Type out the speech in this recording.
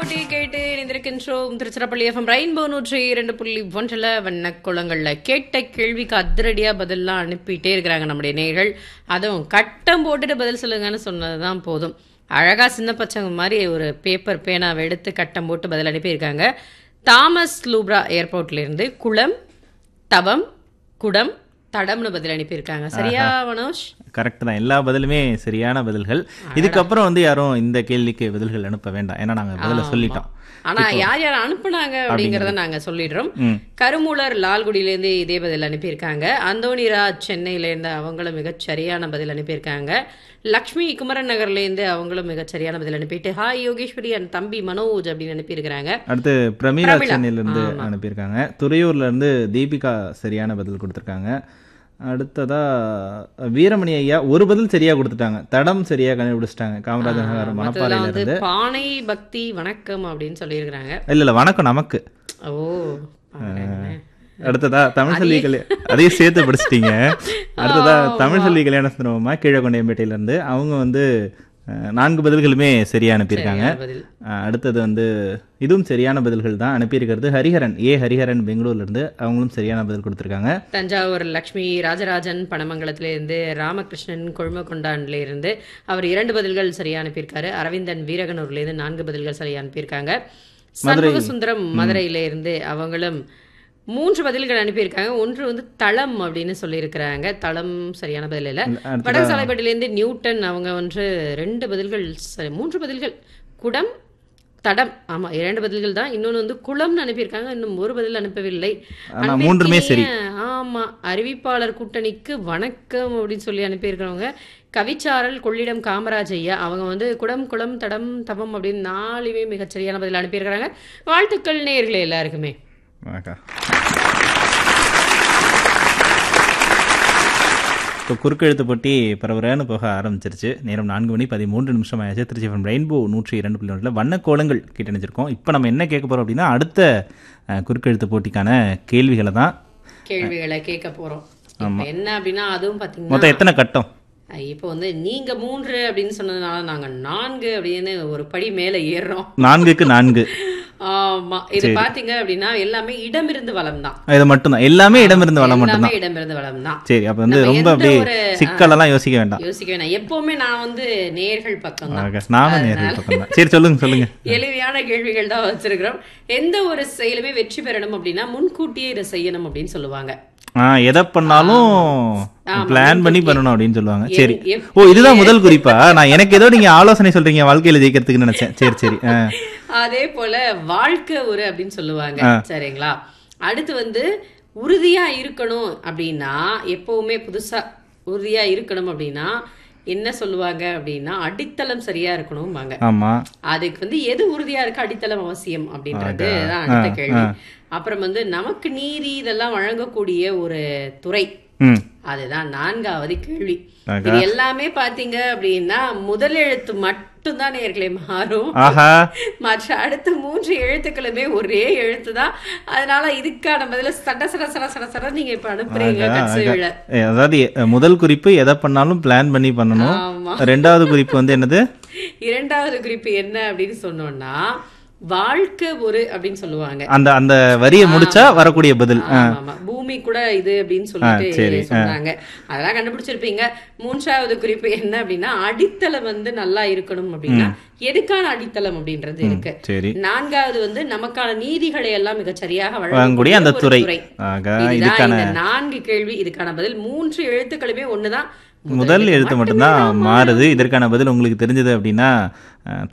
போட்டி கேட்டு இணைந்திருக்கின்றோம் திருச்சிராப்பள்ளி எஃப்எம் ரெயின்போ நூற்றி இரண்டு புள்ளி ஒன்றில் வண்ண குளங்கள்ல கேட்ட கேள்விக்கு அதிரடியா பதில்லாம் அனுப்பிட்டே இருக்கிறாங்க நம்முடைய நேர்கள் அதுவும் கட்டம் போட்டுட்டு பதில் சொல்லுங்கன்னு சொன்னதுதான் போதும் அழகா சின்ன பச்சங்க மாதிரி ஒரு பேப்பர் பேனாவை எடுத்து கட்டம் போட்டு பதில் அனுப்பியிருக்காங்க தாமஸ் லூப்ரா ஏர்போர்ட்ல இருந்து குளம் தவம் குடம் தடம்னு பதில் அனுப்பியிருக்காங்க சரியா மனோஜ் கரெக்ட் தான் எல்லா பதிலுமே சரியான பதில்கள் இதுக்கப்புறம் வந்து யாரும் இந்த கேள்விக்கு பதில்கள் அனுப்ப வேண்டாம் ஏன்னா நாங்க பதில சொல்லிட்டோம் ஆனா யார் யார் அனுப்புனாங்க அப்படிங்கறத நாங்க சொல்லிடுறோம் ம். கருமூலர் லால்குடியில இருந்து இதே பதில் அனுப்பியிருக்காங்க அந்தோனிராஜ் சென்னையில இருந்து அவங்களும் மிகச் சரியான பதில் அனுப்பியிருக்காங்க லக்ஷ்மி குமரன் நகர்ல இருந்து அவங்களும் மிகச் சரியான பதில் அனுப்பிட்டு ஹாய் யோகேஸ்வரி அண்ட் தம்பி மனோஜ் அப்படின்னு அனுப்பியிருக்கிறாங்க அடுத்து பிரமீளா பிரமிளா. சென்னையில இருந்து ஆமா. அனுப்பியிருக்காங்க துறையூர்ல இருந்து தீபிகா சரியான பதில் கொடுத்துருக்காங்க அடுத்ததா வீரமணி ஐயா ஒரு பதில் சரியா கொடுத்துட்டாங்க தடம் சரியா கண்டுபிடிச்சிட்டாங்க காமராஜர் நகர் மத்ததெல்லாம் மணப்பாறையில வந்து இருந்து பானை பக்தி வணக்கம் அப்படின்னு சொல்லியிருக்கிறாங்க இல்ல இல்ல வணக்கம் நமக்கு ஓ பாருங்களேன். அடுத்ததா தமிழ் செல்வி கல்யாணம் அதையும் சேர்த்து படிச்சிட்டீங்க அடுத்ததா தமிழ் செல்வி கல்யாண சுந்தரமா கீழகொண்டையம்பேட்டையில இருந்து அவங்க வந்து அஹ், நான்கு பதில்களுமே சரியா அனுப்பியிருக்காங்க சரியான பதில் அஹ், அடுத்தது வந்து இதுவும் சரியான பதில்கள் தான் அனுப்பியிருக்கிறது ஹரிஹரன் ஏ ஹரிஹரன் பெங்களூர்ல இருந்து அவங்களும் சரியான பதில் கொடுத்துருக்காங்க தஞ்சாவூர் லக்ஷ்மி ராஜராஜன் பனமங்கலத்துல இருந்து ராமகிருஷ்ணன் கொழுமக்கொண்டான்ல இருந்து அவர் இரண்டு பதில்கள் சரியா அனுப்பியிருக்காரு அரவிந்தன் வீரகனூர்ல இருந்து நான்கு பதில்கள் சரியா அனுப்பியிருக்காங்க சண்முக சுந்தரம் மதுரையில இருந்து அவங்களும் மூன்று பதில்கள் அனுப்பியிருக்காங்க ஒன்று வந்து தளம் அப்படின்னு சொல்லியிருக்கிறாங்க தளம் சரியான பதில் இல்ல அடுத்ததா வடசாலைப்பட்டிலேருந்து நியூட்டன் அவங்க வந்து ரெண்டு பதில்கள் சரி மூன்று பதில்கள் குடம் தடம் ஆமா இரண்டு பதில்கள் தான் இன்னொன்னு வந்து குளம்னு அனுப்பியிருக்காங்க இன்னும் ஒரு பதில் அனுப்பவில்லை ஆனா மூன்றுமே சரி. அன்பிற்கினிய, ஆமா அறிவிப்பாளர் கூட்டணிக்கு வணக்கம் அப்படின்னு சொல்லி அனுப்பியிருக்கிறவங்க கவிச்சாரல் கொள்ளிடம் காமராஜ் ஐயா அவங்க வந்து குடம் குளம் தடம் தபம் அப்படின்னு நாலுமே மிகச்சரியான பதில் அனுப்பியிருக்கிறாங்க வாழ்த்துக்கள் நேயர்களே எல்லாருக்குமே ஆகா. இப்போ குறுக்கெழுத்து போட்டி பரபரன்னு போக ஆரம்பிச்சிருச்சு நேரம் நான்கு மணி பதிமூன்று நிமிஷம் ஆயாச்சு திருச்சி FM ரெயின்போ நூற்றி இரண்டு புள்ளி ஒன்றில் வண்ண கோலங்கள் கிட்ட நினைச்சிருக்கோம் இப்போ நம்ம என்ன கேட்க போறோம் அப்படின்னா அடுத்த அஹ், குறுக்கெழுத்து போட்டிக்கான கேள்விகளை தான் கேள்விகளை கேட்க போறோம் இப்ப என்ன அப்படின்னா அதுவும் பாத்தீங்கன்னா மொத்தம் எத்தனை கட்டம் இப்போ வந்து நீங்க மூன்று அப்படின்னு சொன்னதுனால நாங்க நான்கு அப்படின்னு ஒரு படி மேல ஏறுறோம் நான்குக்கு நான்கு ஆமா இது பாத்தீங்க அப்படின்னா எல்லாமே இடமிருந்து வளம் தான் இது மட்டும்தான் எல்லாமே இடமிருந்து வளம் எல்லாமே மட்டும்தான் இடமிருந்து வளம் தான் சரி அப்போ வந்து நம்ம ரொம்ப எந்த அப்படியே ஒரு, சிக்கலெல்லாம் யோசிக்க வேண்டாம் யோசிக்க வேணாம் எப்பவுமே நான் வந்து நேர்கள் பக்கம் தான் ஆக, நானும் நேரில் பக்கம் தான் சரி சொல்லுங்க சொல்லுங்க எளிமையான கேள்விகள் தான் வச்சிருக்கிறோம் எந்த ஒரு செயலுமே வெற்றி பெறணும் அப்படின்னா முன்கூட்டியே இதை செய்யணும் அப்படின்னு சொல்லுவாங்க ஆ எதை பண்ணாலும் ஆமா, பிளான் பண்ணி முன்கூட்டியே. பண்ணணும் அப்படின்னு சொல்லுவாங்க எப்- சரி எப்- ஓ இதுதான் முதல் குறிப்பா நான் எனக்கு ஏதோ நீங்க ஆலோசனை சொல்றீங்க வாழ்க்கையில ஜெயிக்கிறதுக்குன்னு நினைச்சேன் சரி சரி ஆ. அதே போல வாழ்க்கை ஒரு அப்படின்னு சொல்லுவாங்க சரிங்களா அடுத்து வந்து உறுதியா இருக்கணும் அப்படின்னா எப்பவுமே புதுசா உறுதியா இருக்கணும் அப்படின்னா என்ன சொல்லுவாங்க அப்படின்னா அடித்தளம் சரியா இருக்கணும்பாங்க ஆமா அதுக்கு வந்து எது உறுதியா இருக்கு அடித்தளம் அவசியம் அப்படின்றது தான் அடுத்த கேள்வி அப்புறம் வந்து நமக்கு நீதி இதெல்லாம் வழங்கக்கூடிய ஒரு துறை ம் அதுதான் நான்காவது கேள்வி ஆகா. இது எல்லாமே பாத்தீங்க அப்படின்னா முதல் எழுத்து மட்டும்தான் நேர்களே மாறும் ஆஹா மற்ற அடுத்த மூன்று எழுத்துக்களுமே ஒரே எழுத்து தான் அதனால இதுக்கான பதில சட சட சட சட சட நீங்க இப்ப அனுப்புறீங்க கட்சிகளை ஏ, அதாவது எ- முதல் குறிப்பு எதை பண்ணாலும் பிளான் பண்ணி பண்ணணும் ஆமா ரெண்டாவது குறிப்பு வந்து என்னது இரண்டாவது குறிப்பு என்ன அப்படின்னு சொன்னோம்னா வாழ்க்கை ஒரு அப்படின்னு சொல்லுவாங்க அந்த அந்த வரியை முடிச்சா வரக்கூடிய பதில் ஆ. ஆமா, ஆமா. பூமி கூட இது அப்படின்னு சொல்லிட்டு சரி, சொன்னாங்க அதெல்லாம் கண்டுபிடிச்சிருப்பீங்க மூன்றாவது குறிப்பு என்ன அப்படின்னா அடித்தளம் வந்து நல்லா இருக்கணும் அப்படின்னா எதுக்கான அடித்தளம் அப்படின்றது இருக்கு சரி நான்காவது வந்து நமக்கான நீதிகளை எல்லாம் மிகச் சரியாக வழங்கக்கூடிய வழங்கக்கூடிய அந்த ஒரு துறை துறை ஆகா இதுதான் இதுக்கான இந்த நான்கு கேள்வி இதுக்கான பதில் மூன்று எழுத்துக்களுமே ஒண்ணுதான் முதல் எழுத்து மட்டும்தான் மாறுது இதற்கான பதில் உங்களுக்கு தெரிஞ்சது அப்படின்னா அஹ்,